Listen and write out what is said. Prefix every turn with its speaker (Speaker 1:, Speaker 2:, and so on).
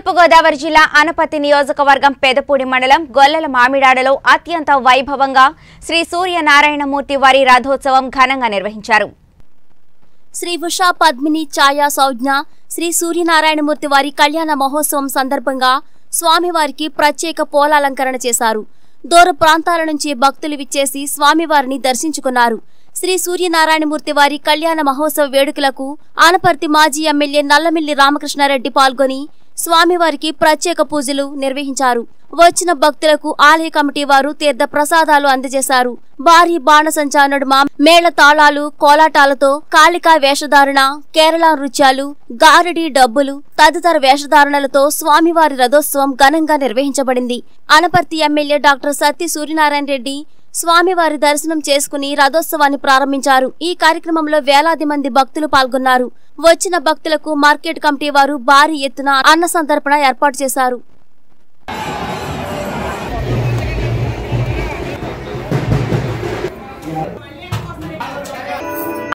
Speaker 1: తూర్పుగోదావరి జిల్లా అనపతి నియోజకవర్గం పెదపూడి మండలం గొల్లల మామిడాడలో అత్యంత వైభవంగా శ్రీ సూర్యనారాయణమూర్తి వారి రథోత్సవం ఘనంగా నిర్వహించారు
Speaker 2: శ్రీ ఉషా పద్మిని ఛాయా సౌజ్ఞ శ్రీ సూర్యనారాయణమూర్తి వారి కళ్యాణ మహోత్సవం సందర్భంగా స్వామివారికి ప్రత్యేక పూలాలంకరణ చేశారు దూర ప్రాంతాల నుంచి భక్తులు విచ్చేసి స్వామివారిని దర్శించుకున్నారు శ్రీ సూర్యనారాయణమూర్తి వారి కళ్యాణ మహోత్సవ వేడుకలకు ఆనపర్తి మాజీ ఎమ్మెల్యే నల్లమిల్లి రామకృష్ణారెడ్డి పాల్గొని స్వామివారికి ప్రత్యేక పూజలు నిర్వహించారు వచ్చిన భక్తులకు ఆలయ కమిటీ వారు తీర్థ ప్రసాదాలు అందజేశారు భారీ బాణసంచా నడుమ మేళ తాళాలు కోలాటాలతో కాళికా వేషధారణ కేరళ నృత్యాలు గారడి డబ్బులు తదితర వేషధారణలతో స్వామివారి రథోత్సవం ఘనంగా నిర్వహించబడింది అనపర్తి ఎమ్మెల్యే డాక్టర్ సత్తి సూర్యనారాయణ రెడ్డి స్వామివారి దర్శనం చేసుకుని రథోత్సవాన్ని ప్రారంభించారు ఈ కార్యక్రమంలో వేలాది మంది భక్తులు పాల్గొన్నారు వచ్చిన భక్తులకు మార్కెట్ కమిటీ వారు భారీ ఎత్తున అన్న సంతర్పణ ఏర్పాటు చేశారు